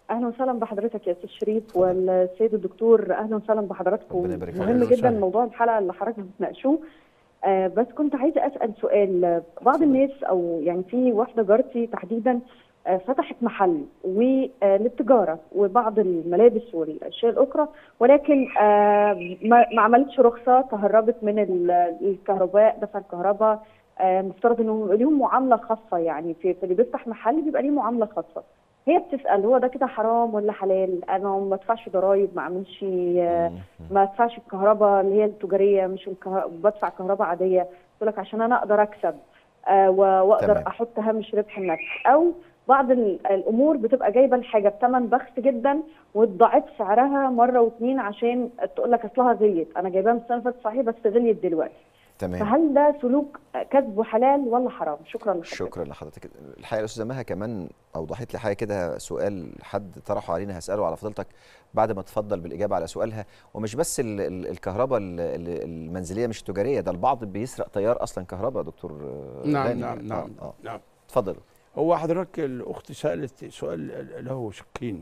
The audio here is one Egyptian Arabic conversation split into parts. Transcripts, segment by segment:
اهلا وسهلا بحضرتك يا استاذ شريف والسيد الدكتور اهلا وسهلا بحضراتكم ربنا يبارك فيك. مهم أهلا جدا وسهلا. موضوع الحلقه اللي حضرتك بتناقشوه آه بس كنت عايزه اسال سؤال بعض الناس او يعني في واحده جارتي تحديدا آه فتحت محل وللتجاره وبعض الملابس والاشياء الاخرى ولكن آه ما ما عملتش رخصه تهربت من ال- الكهرباء دفع الكهرباء آه مفترض انه يبقى ليهم معامله خاصه يعني في في اللي بيفتح محل بيبقى ليه معامله خاصه هي بتسال هو ده كده حرام ولا حلال انا ما بدفعش ضرايب ما اعملش آه، ما ادفعش الكهرباء اللي هي التجاريه مش الكه... بدفع كهرباء عاديه تقول لك عشان انا اقدر اكسب آه و- واقدر تمام. احط هامش ربح النفس او بعض ال- الامور بتبقى جايبه الحاجه بثمن بخس جدا وتضاعف سعرها مره واتنين عشان تقول لك اصلها غليت انا جايباها من السنه اللي فاتت صحيح بس غليت دلوقتي تمام فهل ده سلوك كسبه حلال ولا حرام شكرا لحضرتك شكرا لحضرتك الحقيقه الاستاذه مها كمان اوضحت لي حاجه كده سؤال حد طرحه علينا هساله على فضيلتك بعد ما تفضل بالاجابه على سؤالها ومش بس ال ال الكهرباء ال- ال- المنزليه مش التجاريه ده البعض بيسرق تيار اصلا كهرباء يا دكتور آه، نعم غانم نعم يعني. نعم آه، آه. نعم اتفضل هو حضرتك الاخت سالت سؤال له شقين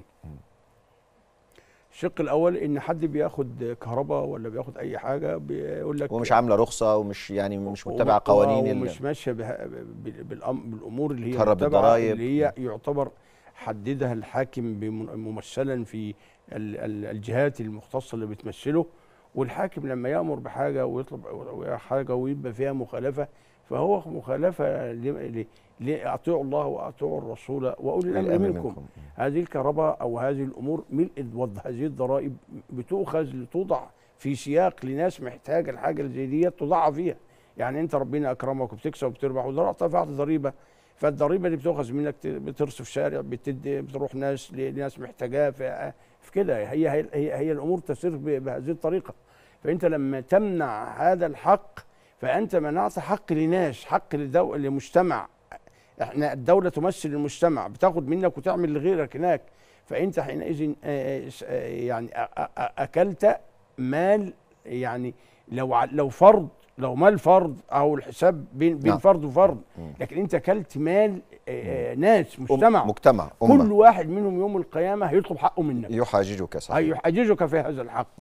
الشق الاول ان حد بياخد كهرباء ولا بياخد اي حاجه بيقول لك ومش عامله رخصه ومش يعني مش متبعه وم- قوانين ال- ومش ماشيه بها- بال- بالأم- بالامور اللي هي تهرب متبعة، بالضرايب. اللي هي يعتبر حددها الحاكم بم- ممثلا في ال- ال- الجهات المختصه اللي بتمثله والحاكم لما يامر بحاجه ويطلب حاجه ويبقى فيها مخالفه فهو مخالفه ل- ل- لاطيعوا الله واطيعوا الرسول واولي الامر الأمر منكم منكم. هذه الكهرباء او هذه الامور ملء وضع هذه الضرائب بتؤخذ لتوضع في سياق لناس محتاجه الحاجه اللي زي دي تضع فيها يعني انت ربنا اكرمك وبتكسب وبتربح ودفعت ضريبه فالضريبه اللي بتؤخذ منك ت- بتصرف شارع بتدي بتروح ناس لناس محتاجاه في في كده هي هي هي, هي الامور تسير ب- بهذه الطريقه فانت لما تمنع هذا الحق فانت منعت حق لناس حق لدو... لمجتمع احنا الدوله تمثل المجتمع بتاخد منك وتعمل لغيرك هناك فانت حينئذ آه، آه، يعني أ- أ- اكلت مال يعني لو ع- لو فرد لو مال فرد او الحساب بين بين نعم. فرد وفرد مم. لكن انت اكلت مال آه، آه، ناس أم- مجتمع مجتمع كل أمة واحد منهم يوم القيامه هيطلب حقه منك يحاججك صحيح هيحججك في هذا الحق